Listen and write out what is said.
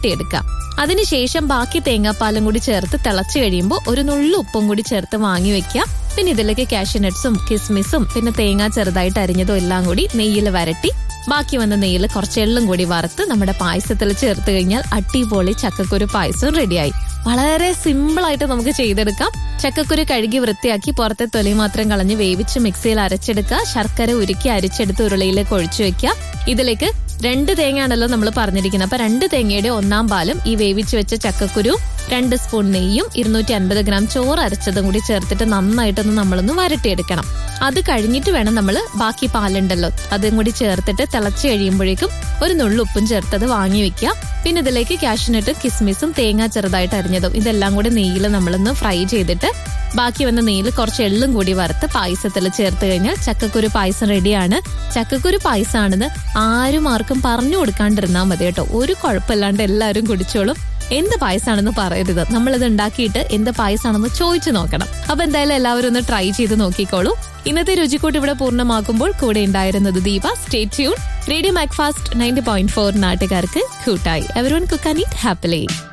വരട്ടിയെടുക്കാം അതിനുശേഷം ബാക്കി തേങ്ങാപ്പാലും കൂടി ചേർത്ത് തിളച്ചു കഴിയുമ്പോൾ ഒരു നുള്ളു ഉപ്പും കൂടി ചേർത്ത് വാങ്ങി വെക്കുക പിന്നെ ഇതിലേക്ക് കാഷ്യൂനട്ട്സും കിസ്മിസും പിന്നെ തേങ്ങ ചെറുതായിട്ട് അരിഞ്ഞതും എല്ലാം കൂടി നെയ്യിൽ വരട്ടി ബാക്കി വന്ന നെയ്യിൽ കുറച്ച് എള്ളും കൂടി വറുത്ത് നമ്മുടെ പായസത്തിൽ ചേർത്ത് കഴിഞ്ഞാൽ അടിപൊളി ചക്കക്കുരു പായസം റെഡിയായി വളരെ സിമ്പിൾ ആയിട്ട് നമുക്ക് ചെയ്തെടുക്കാം ചക്കക്കുരു കഴുകി വൃത്തിയാക്കി പുറത്തെ തൊലി മാത്രം കളഞ്ഞ് വേവിച്ച് മിക്സിയിൽ അരച്ചെടുക്കുക ശർക്കര ഉരുക്കി അരിച്ചെടുത്ത് ഉരുളയിലേക്ക് ഒഴിച്ചു വെക്കുക ഇതിലേക്ക് രണ്ട് തേങ്ങയാണല്ലോ നമ്മൾ പറഞ്ഞിരിക്കുന്നത് അപ്പൊ രണ്ട് തേങ്ങയുടെ ഒന്നാം പാലും ഈ വേവിച്ച് വെച്ച ചക്കക്കുരു രണ്ട് സ്പൂൺ നെയ്യും ഇരുന്നൂറ്റി അൻപത് ഗ്രാം ചോറ് അരച്ചതും കൂടി ചേർത്തിട്ട് നന്നായിട്ടൊന്ന് നമ്മളൊന്ന് വരട്ടിയെടുക്കണം അത് കഴിഞ്ഞിട്ട് വേണം നമ്മൾ ബാക്കി പാലുണ്ടല്ലോ അതും കൂടി ചേർത്തിട്ട് തിളച്ച് കഴിയുമ്പോഴേക്കും ഒരു നുള്ളുപ്പും ചേർത്തത് വാങ്ങി വെക്കുക പിന്നെ ഇതിലേക്ക് കാഷ്യൂനട്ടും കിസ്മിസും തേങ്ങ ചെറുതായിട്ട് അരിഞ്ഞതും ഇതെല്ലാം കൂടി നെയ്യിൽ നമ്മളൊന്ന് ഫ്രൈ ചെയ്തിട്ട് ബാക്കി വന്ന നെയ്യിൽ കുറച്ച് എള്ളും കൂടി വറുത്ത് പായസത്തിൽ ചേർത്ത് കഴിഞ്ഞാൽ ചക്കക്കുരു പായസം റെഡിയാണ് ചക്കക്കുരു പായസമാണെന്ന് ആരും ആർക്കും പറഞ്ഞു കൊടുക്കാണ്ടിരുന്നാൽ മതി കേട്ടോ ഒരു കുഴപ്പമില്ലാണ്ട് എല്ലാവരും കുടിച്ചോളും എന്ത് പായസമാണെന്ന് പറയരുത് നമ്മളിത് ഉണ്ടാക്കിയിട്ട് എന്ത് പായസമാണെന്ന് ചോദിച്ചു നോക്കണം അപ്പൊ എന്തായാലും എല്ലാവരും ഒന്ന് ട്രൈ ചെയ്ത് നോക്കിക്കോളൂ ഇന്നത്തെ രുചിക്കൂട്ട് ഇവിടെ പൂർണ്ണമാക്കുമ്പോൾ കൂടെ ഉണ്ടായിരുന്നത് Deepa stay tune radio Macfast ninety point four നാട്ടുകാർക്ക് കൂട്ടായി ever one cook and eat happily